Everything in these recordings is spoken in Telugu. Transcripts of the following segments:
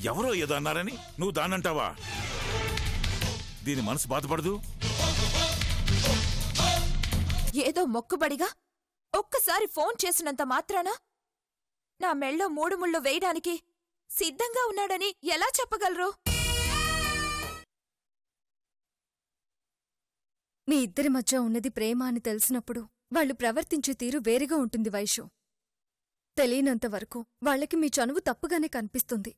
ఎవరో ఏదో అన్నారని నువ్వు దాన్నంటావా దీని మనసు బాధపడదు ఏదో మొక్కుబడిగా ఒక్కసారి ఫోన్ చేసినంత మాత్రాన నా మెళ్ళో మూడు ముళ్ళు వేయడానికి సిద్ధంగా ఉన్నాడని ఎలా చెప్పగలరు మీ ఇద్దరి మధ్య ఉన్నది ప్రేమ అని తెలిసినప్పుడు వాళ్ళు ప్రవర్తించే తీరు వేరుగా ఉంటుంది వైషు తెలియనంత వరకు వాళ్ళకి మీ చనువు తప్పుగానే కనిపిస్తుంది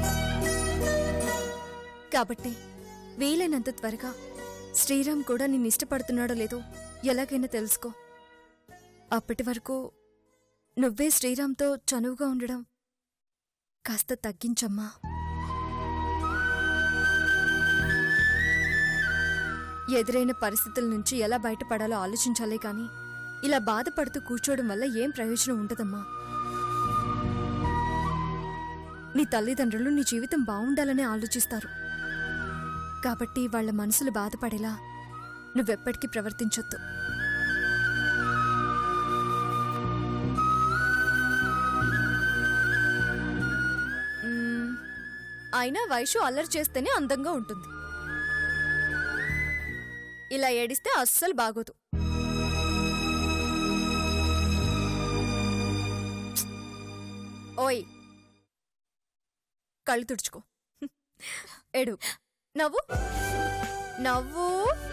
కాబట్టి వీలైనంత త్వరగా శ్రీరామ్ కూడా నిన్ను ఇష్టపడుతున్నాడో లేదో ఎలాగైనా తెలుసుకో అప్పటి వరకు నువ్వే శ్రీరామ్తో చనువుగా ఉండడం కాస్త తగ్గించమ్మా ఎదురైన పరిస్థితుల నుంచి ఎలా బయటపడాలో ఆలోచించాలే కాని ఇలా బాధపడుతూ కూర్చోవడం వల్ల ఏం ప్రయోజనం ఉండదమ్మా నీ తల్లిదండ్రులు నీ జీవితం బావుండాలని ఆలోచిస్తారు కాబట్టి వాళ్ళ మనసులు బాధపడేలా నువ్వెప్పటికీ ప్రవర్తించొద్దు మ్మ్, అయినా వైషు అల్లరి చేస్తేనే అందంగా ఉంటుంది ఇలా ఏడిస్తే అస్సలు బాగోదు ఓయ్ కళ్ళు తుడుచుకో ఏడు నవ్వు నవ్వు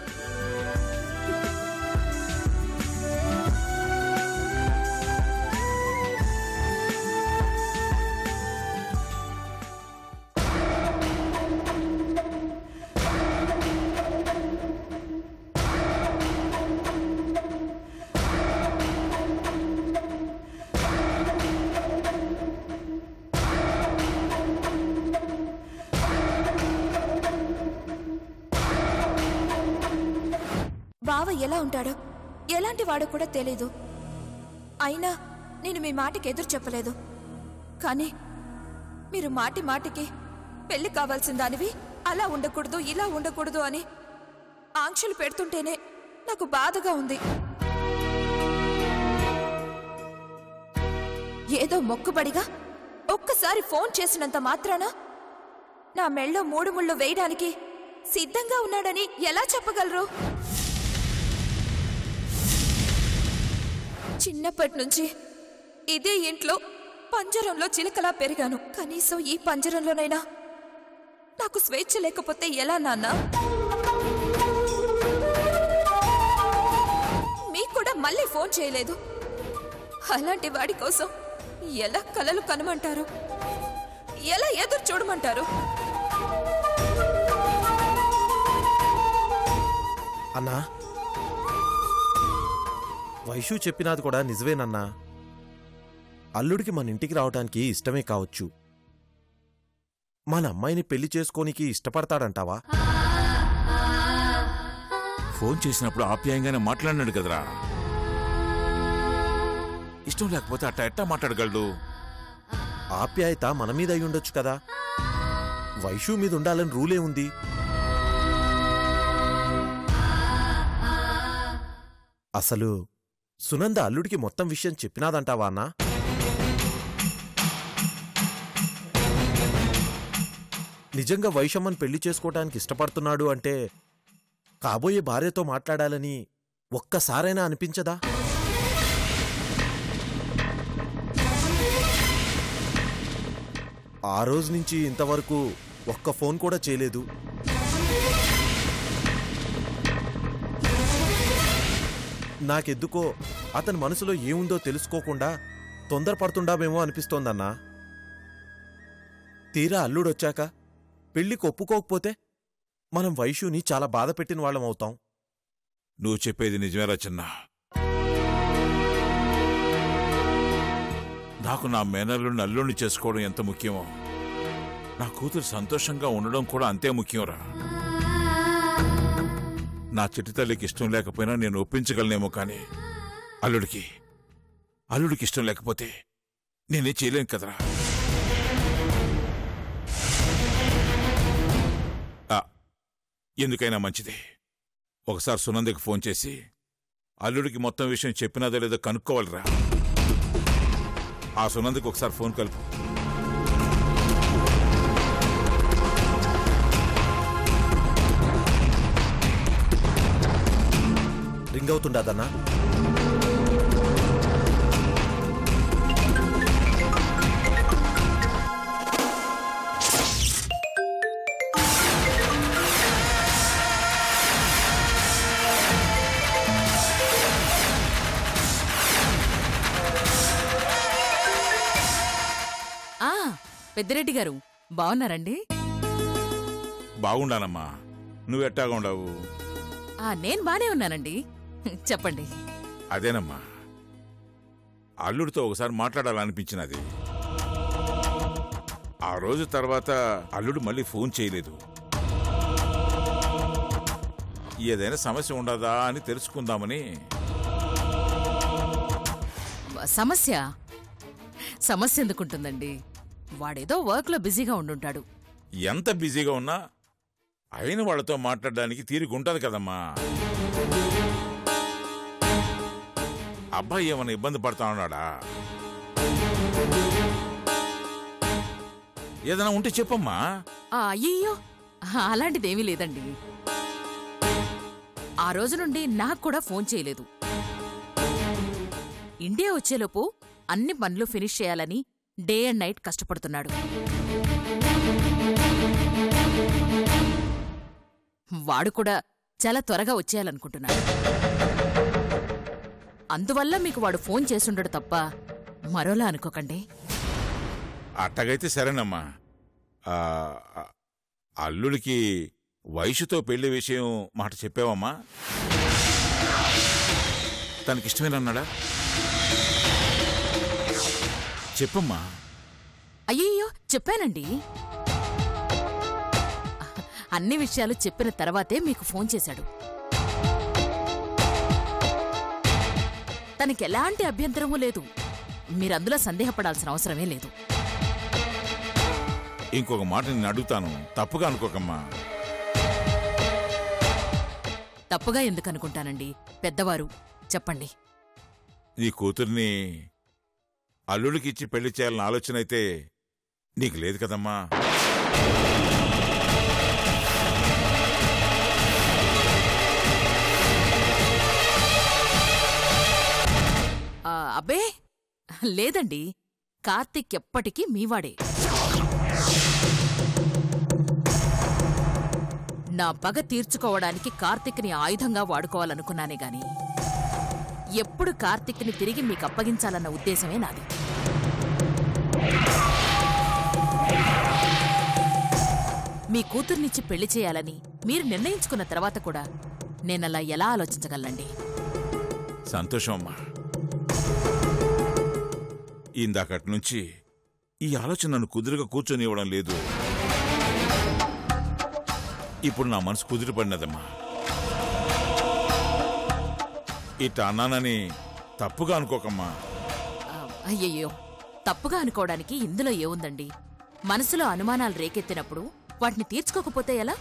బావ ఎలా ఉంటాడో ఎలాంటి వాడో కూడా తెలీదు అయినా నేను మీ మాటకి ఎదురు చెప్పలేదు కానీ మీరు మాటి మాటికి పెళ్లి కావాల్సిన దానివి అలా ఉండకూడదు ఇలా ఉండకూడదు అని ఆంక్షలు పెడుతుంటేనే నాకు బాధగా ఉంది ఏదో మొక్కుబడిగా ఒక్కసారి ఫోన్ చేసినంత మాత్రాన నా మెళ్ళో మూడు ముళ్ళు వేయడానికి సిద్ధంగా ఉన్నాడని ఎలా చెప్పగలరు చిన్నప్పటి నుంచి ఇదే ఇంట్లో పంజరంలో చిలకలా పెరిగాను కనీసం ఈ పంజరంలోనైనా నాకు స్వేచ్ఛ లేకపోతే ఎలా నాన్న మీకు కూడా మళ్ళీ ఫోన్ చేయలేదు అలాంటి వాడి కోసం ఎలా కలలు కనమంటారు ఎలా ఎదురు చూడమంటారు అన్నా వైషు చెప్పినది కూడా నిజమేనన్నా అల్లుడికి మన ఇంటికి రావటానికి ఇష్టమే కావచ్చు మన అమ్మాయిని పెళ్లి చేసుకోనికి ఇష్టపడతాడంటావా ఫోన్ చేసినప్పుడు ఆప్యాయంగానే మాట్లాడినాడు కదరా ఇష్టం లేకపోతే అట్టా ఎట్టా మాట్లాడగలడు ఆప్యాయత మన మీద అయి ఉండొచ్చు కదా వైషు మీద ఉండాలని రూలే ఉంది అసలు సునంద అల్లుడికి మొత్తం విషయం చెప్పినాదంటావా అన్నా నిజంగా వైషమ్మని పెళ్లి చేసుకోవటానికి ఇష్టపడుతున్నాడు అంటే కాబోయే భార్యతో మాట్లాడాలని ఒక్కసారైనా అనిపించదా ఆ రోజు నుంచి ఇంతవరకు ఒక్క ఫోన్ కూడా చేయలేదు నాకెందుకో అతని మనసులో ఏముందో తెలుసుకోకుండా తొందరపడుతుండామేమో అనిపిస్తోందన్నా తీరా అల్లుడొచ్చాక పెళ్లికి ఒప్పుకోకపోతే మనం వైషుని చాలా బాధ పెట్టిన వాళ్ళం అవుతాం నువ్వు చెప్పేది నిజమేరా చిన్న నాకు నా మేనల్లుని అల్లుడిని చేసుకోవడం ఎంత ముఖ్యమో నా కూతురు సంతోషంగా ఉండడం కూడా అంతే ముఖ్యంరా నా చిట్టి తల్లికి ఇష్టం లేకపోయినా నేను ఒప్పించగలనేమో కానీ అల్లుడికి అల్లుడికి ఇష్టం లేకపోతే నేనే చేయలేను కదరా ఆ, ఎందుకైనా మంచిది ఒకసారి సునందకి ఫోన్ చేసి అల్లుడికి మొత్తం విషయం చెప్పినాదో లేదో కనుక్కోవాలిరా ఆ సునందకి ఒకసారి ఫోన్ కలుపు ఇదవుతుండదన్నా ఆ పెద్దిరెడ్డి గారు బాగున్నారండి బాగుండానమ్మా నువ్వెట్టాగా ఉండవు ఆ నేను బానే ఉన్నానండి చెప్పండి అదేనమ్మా అల్లుడితో ఒకసారి మాట్లాడాలనిపించినది ఆ రోజు తర్వాత అల్లుడు మళ్ళీ ఫోన్ చేయలేదు ఏదైనా సమస్య ఉండదా అని తెలుసుకుందామని సమస్య సమస్య ఎందుకుంటుందండి వాడేదో వర్క్లో బిజీగా ఉండుంటాడు ఎంత బిజీగా ఉన్నా అయిన వాళ్ళతో మాట్లాడడానికి తీరిక ఉంటది కదమ్మా అబ్బాయి ఏమైనా ఇబ్బంది పడతా ఉన్నాడా ఏదైనా ఉంటే చెప్పమ్మా ఆ, అయ్యయ్యో అలాంటిదేమీ లేదండి ఆ రోజు నుండి నాకు కూడా ఫోన్ చేయలేదు ఇండియా వచ్చేలోపు అన్ని పనులు ఫినిష్ చేయాలని డే అండ్ నైట్ కష్టపడుతున్నాడు వాడు కూడా చాలా త్వరగా వచ్చేయాలనుకుంటున్నాడు అందువల్ల మీకు వాడు ఫోన్ చేసుండడు తప్ప మరోలా అనుకోకండి అట్టగైతే సరేనమ్మా ఆ, ఆ, అల్లుడికి వయసుతో పెళ్లి విషయం మాట చెప్పావమ్మా తనకిష్టమేనన్నాడా చెప్పమ్మా అయ్యయ్యో చెప్పానండి అన్ని విషయాలు చెప్పిన తర్వాతే మీకు ఫోన్ చేశాడు తనకి ఎలాంటి అభ్యంతరమూ లేదు మీరందులో సందేహపడాల్సిన అవసరమే లేదు ఇంకొక మాట నేను అడుగుతాను తప్పుగా అనుకోకమ్మా తప్పుగా ఎందుకు అనుకుంటానండి పెద్దవారు చెప్పండి నీ కూతుర్ని అల్లుడికి ఇచ్చి పెళ్లి చేయాలన్న ఆలోచన అయితే నీకు లేదు కదమ్మా ఆ, అబ్బే లేదండి కార్తిక్ ఎప్పటికీ మీవాడే నా పగ తీర్చుకోవడానికి కార్తిక్ని ఆయుధంగా వాడుకోవాలనుకున్నానే గాని ఎప్పుడు కార్తిక్ని తిరిగి మీకు అప్పగించాలన్న ఉద్దేశమే నాది మీ కూతుర్నిచ్చి పెళ్లి చేయాలని మీరు నిర్ణయించుకున్న తర్వాత కూడా నేనలా ఎలా ఆలోచించగలనండి సంతోషం అమ్మా ఇందాకటి నుంచి ఈ ఆలోచన నన్ను కుదురుగా కూర్చొనివ్వడం లేదు ఇప్పుడు నా మనసు కుదిరిపడినదమ్మా ఇట్ట అన్నానని తప్పుగా అనుకోకమ్మా ఆ, అయ్యయ్యో తప్పుగా అనుకోవడానికి ఇందులో ఏముందండి మనసులో అనుమానాలు రేకెత్తినప్పుడు వాటిని తీర్చుకోకపోతే ఎలా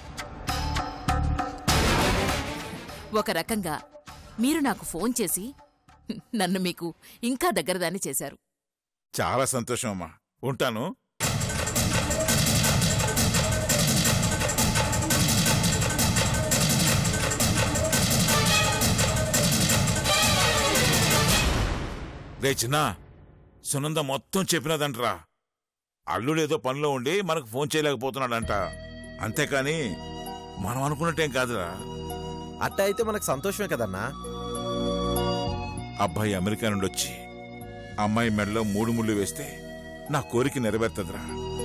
ఒక రకంగా మీరు నాకు ఫోన్ చేసి నన్ను మీకు ఇంకా దగ్గరదాన్ని చేశారు చాలా సంతోషం అమ్మా ఉంటాను రే చిన్న సునంద మొత్తం చెప్పినదంటరా అల్లుడేదో పనిలో ఉండి మనకు ఫోన్ చేయలేకపోతున్నాడంట అంతేకాని మనం అనుకున్నట్టేం కాదురా అట్ట అయితే మనకు సంతోషమే కదన్నా అబ్బాయి అమెరికా నుండి వచ్చి అమ్మాయి మెడలో మూడు ముళ్ళు వేస్తే నా కోరిక నెరవేరుతుందిరా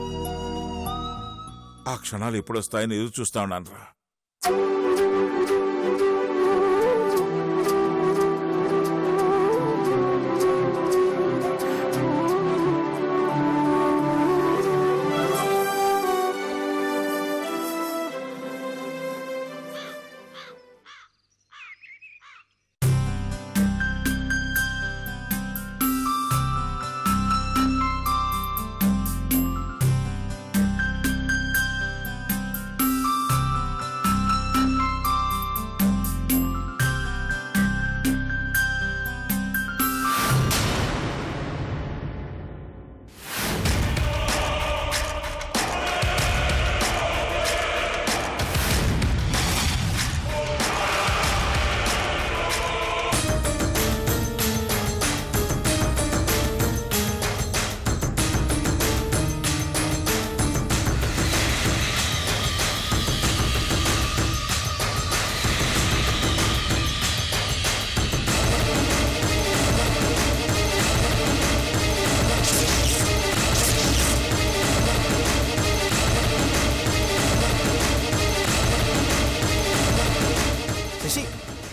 ఆ క్షణాలు ఎప్పుడొస్తాయని ఎదురు చూస్తా ఉన్నానురా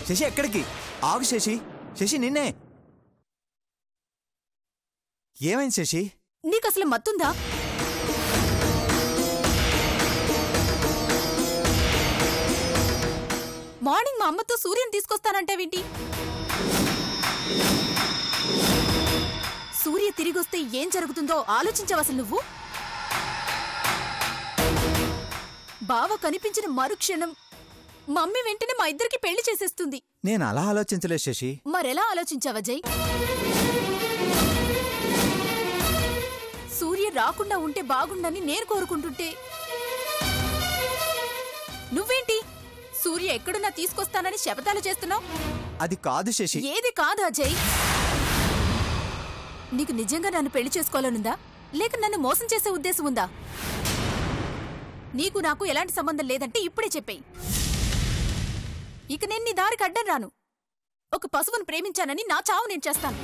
శశి ఎక్కడికి ఆగు శశి శశి నిన్నే ఏమైంది శశి నీకసలు మత్తుందా మార్నింగ్ మా అమ్మతో సూర్యని తీసుకొస్తానంటావేంటి సూర్య తిరిగొస్తే ఏం జరుగుతుందో ఆలోచించవసలు నువ్వు బావ కనిపించిన మరుక్షణం మమ్మీ వెంటనే మా ఇద్దరికి పెళ్లి చేసేస్తుంది నేను అలా ఆలోచించలేదు శశి మరెలా ఆలోచించావా జై సూర్య రాకుండా ఉంటే బాగుండని నేను కోరుకుంటుంటే నువ్వేంటి సూర్య ఎక్కడున్నా తీసుకొస్తానని శపథాలు చేస్తున్నావు అది కాదు శశి ఏది కాదు అజయ్ నీకు నిజంగా నన్ను పెళ్లి చేసుకోవాలనుందా లేక నన్ను మోసం చేసే ఉద్దేశం ఉందా నీకు నాకు ఎలాంటి సంబంధం లేదంటే ఇప్పుడే చెప్పేయి ఇక నేను నీ దారికి అడ్డం రాను ఒక పశువును ప్రేమించానని నా చావు నేను చేస్తాను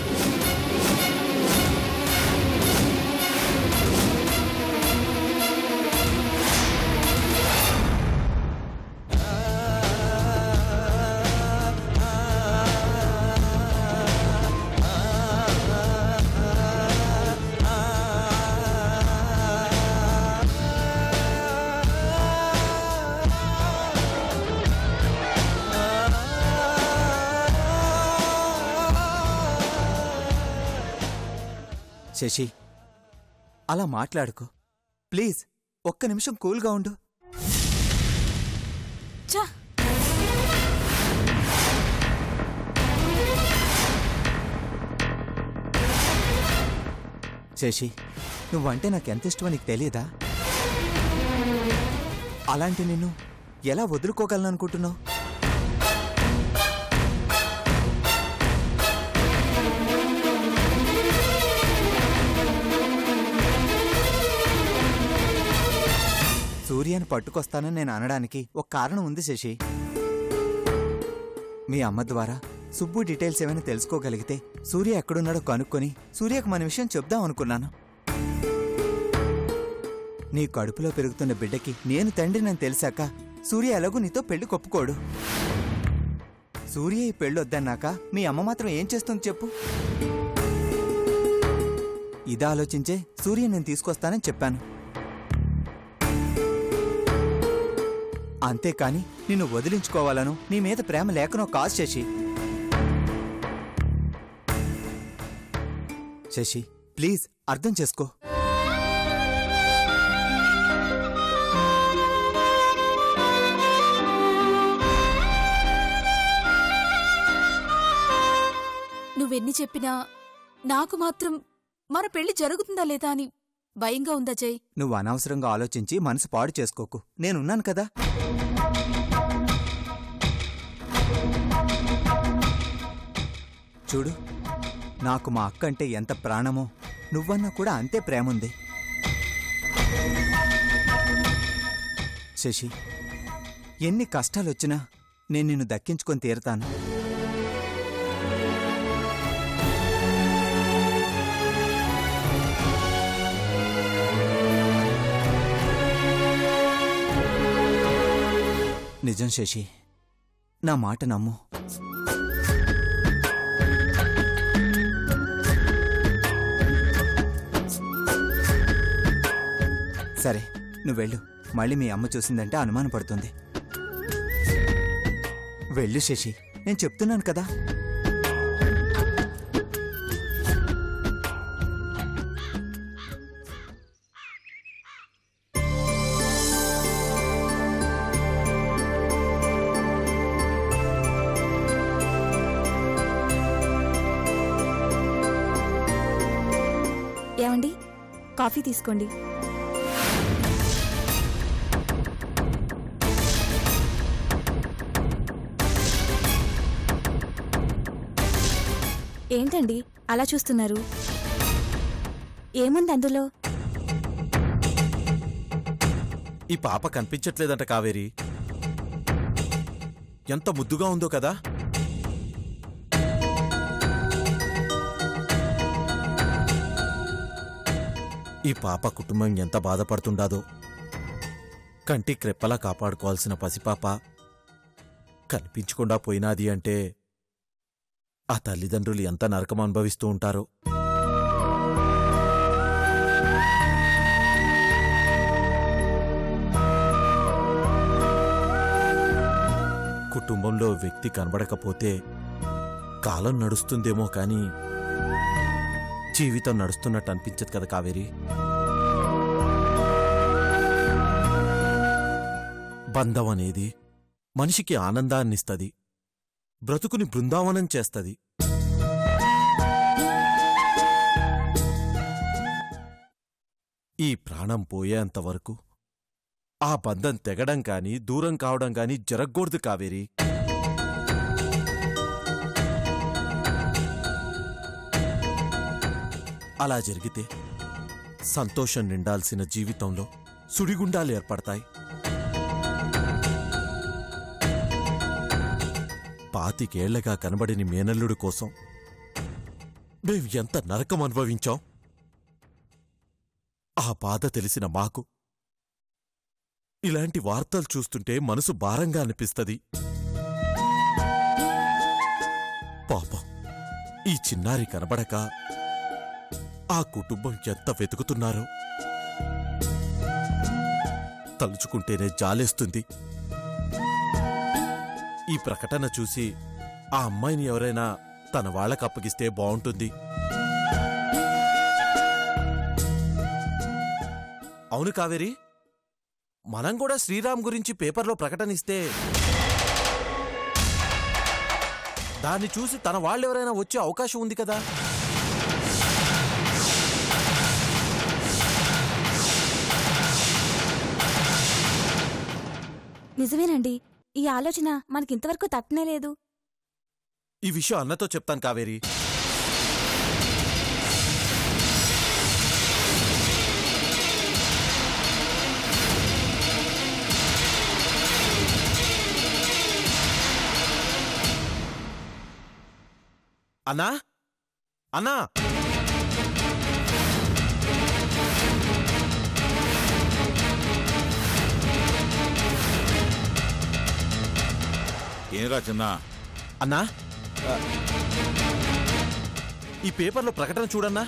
శశి అలా మాట్లాడుకో ప్లీజ్ ఒక్క నిమిషం కూల్గా ఉండు చా శశి నువ్వంటే నాకెంత ఇష్టమో నీకు తెలియదా అలాంటి నిన్ను ఎలా వదులుకోగలను అనుకుంటున్నావు సూర్యని పట్టుకొస్తానని నేను అనడానికి ఒక కారణం ఉంది శశి మీ అమ్మ ద్వారా సుబ్బు డీటెయిల్స్ ఏమైనా తెలుసుకోగలిగితే సూర్య ఎక్కడున్నాడో కనుక్కొని సూర్యకు మన విషయం చెప్దాం అనుకున్నాను నీ కడుపులో పెరుగుతున్న బిడ్డకి నేను తండ్రినని తెలిసాక సూర్య ఎలాగూ నీతో పెళ్లి కొప్పుకోడు సూర్య ఈ పెళ్ళి వద్దన్నాక మీ అమ్మ మాత్రం ఏం చేస్తుంది చెప్పు ఇది ఆలోచించే సూర్య నేను తీసుకొస్తానని చెప్పాను అంతేకాని నిన్ను వదిలించుకోవాలనో నీ మీద ప్రేమ లేకనో కాదు శశి శశి ప్లీజ్ అర్థం చేసుకో నువ్వెన్ని చెప్పినా నాకు మాత్రం మన పెళ్లి జరుగుతుందా లేదా అని భయంగా ఉందా జై నువ్వు అనవసరంగా ఆలోచించి మనసు పాడు చేసుకోకు నేనున్నాను కదా చూడు నాకు మా అక్క అంటే ఎంత ప్రాణమో నువ్వన్నా కూడా అంతే ప్రేముంది శశి ఎన్ని కష్టాలొచ్చినా నేను నిన్ను దక్కించుకొని తీరతాను నిజం శశి నా మాట నమ్ము సరే నువ్వు వెళ్ళు మళ్ళీ మీ అమ్మ చూసిందంటే అనుమానపడుతుంది వెళ్ళు శశి నేను చెప్తున్నాను కదా ఏమండి కాఫీ తీసుకోండి ఏంటండి అలా చూస్తున్నారు ఏముంది అందులో ఈ పాప కనిపించట్లేదంట కావేరి ఎంత ముద్దుగా ఉందో కదా ఈ పాప కుటుంబం ఎంత బాధపడుతుండాదో కంటి క్రెప్పలా కాపాడుకోవాల్సిన పసిపాప కనిపించకుండా పోయినాది అంటే ఆ తల్లిదండ్రులు ఎంత నరకం అనుభవిస్తూ ఉంటారో కుటుంబంలో వ్యక్తి కనబడకపోతే కాలం నడుస్తుందేమో కానీ జీవితం నడుస్తున్నట్టు అనిపించదు కదా కావేరి బంధం అనేది మనిషికి ఆనందాన్నిస్తది బ్రతుకుని బృందావనం చేస్తది ఈ ప్రాణం పోయేంత వరకు ఆ బంధం తెగడం కాని దూరం కావడం కాని జరగకూడదు కావేరి అలా జరిగితే సంతోషం నిండాల్సిన జీవితంలో సుడిగుండాలు ఏర్పడతాయి పాతికేళ్లగా కనబడిని మేనల్లుడి కోసం మేం ఎంత నరకం అనుభవించాం ఆ బాధ తెలిసిన మాకు ఇలాంటి వార్తలు చూస్తుంటే మనసు భారంగా అనిపిస్తది పాపం ఈ చిన్నారి కనబడక ఆ కుటుంబం ఎంత వెతుకుతున్నారో తలుచుకుంటేనే జాలేస్తుంది ఈ ప్రకటన చూసి ఆ అమ్మాయిని ఎవరైనా తన వాళ్ళకు అప్పగిస్తే బావుంటుంది అవును కావేరి మనం కూడా శ్రీరామ్ గురించి పేపర్లో ప్రకటన ఇస్తే దాన్ని చూసి తన వాళ్ళెవరైనా వచ్చే అవకాశం ఉంది కదా నిజమేనండి ఈ ఆలోచన మనకింతవరకు తట్టనే లేదు ఈ విషయం అన్నతో చెప్తాను కావేరి అన్నా అన్నా ఏరా చిన్న అన్నా ఆ, ఈ పేపర్లో ప్రకటన చూడన్నా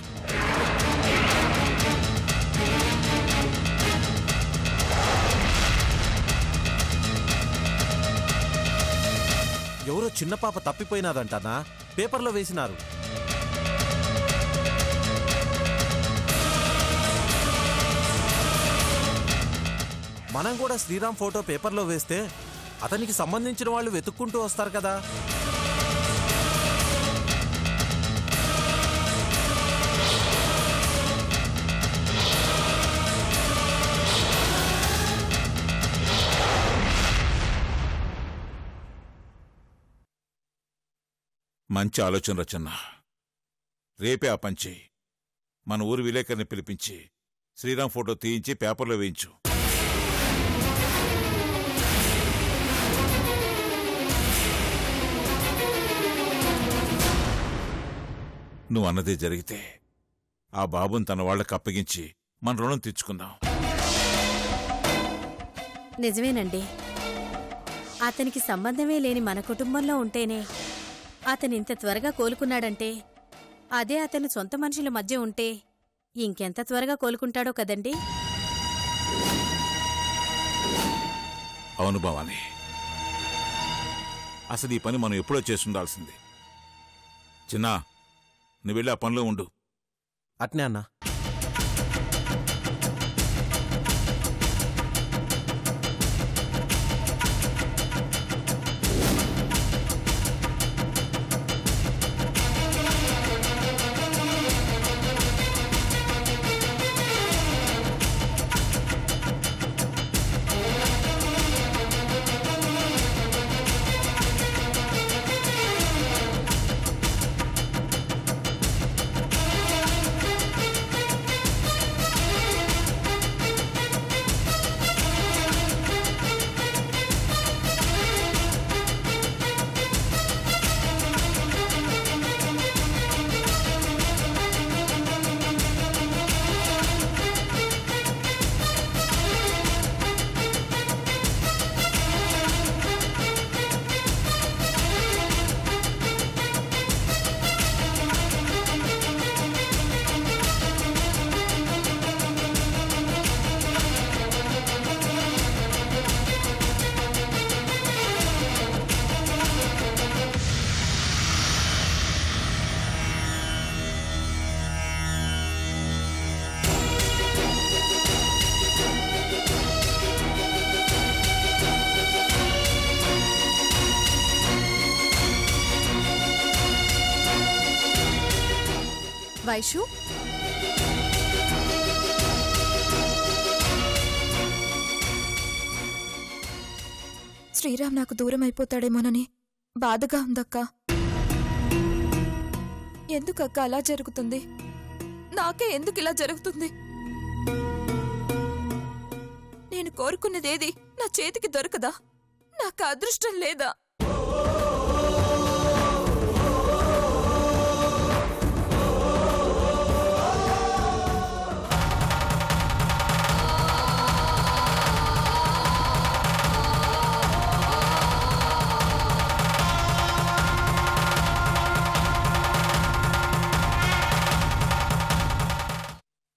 ఎవరో చిన్న పాప తప్పిపోయినాదంటనా పేపర్లో వేసినారు మనం కూడా శ్రీరామ్ ఫోటో పేపర్లో వేస్తే అతనికి సంబంధించిన వాళ్ళు వెతుక్కుంటూ వస్తారు కదా మంచి ఆలోచన రచన రేపే ఆ పంచి మన ఊరు విలేకరిని పిలిపించి శ్రీరామ్ ఫోటో తీయించి పేపర్లో వేయించు నువ్వు అన్నదే జరిగితే ఆ బాబుని తన వాళ్ళకి అప్పగించి మన రుణం తీర్చుకుందాం నిజమేనండి అతనికి సంబంధమే లేని మన కుటుంబంలో ఉంటేనే అతను ఇంత త్వరగా కోలుకున్నాడంటే అదే అతను సొంత మనుషుల మధ్య ఉంటే ఇంకెంత త్వరగా కోలుకుంటాడో కదండి అవును భవాని అసలు ఈ పని మనం ఎప్పుడో చేస్తుండాల్సింది చిన్న నువ్వు వెళ్ళి ఆ పనిలో ఉండు అట్నే అన్నా వైషు శ్రీరామ్ నాకు దూరం అయిపోతాడేమోనని బాధగా ఉందక్క ఎందుకక్క అలా జరుగుతుంది నాకే ఎందుకు ఇలా జరుగుతుంది నేను కోరుకున్నదేది నా చేతికి దొరకదా నాకు అదృష్టం లేదా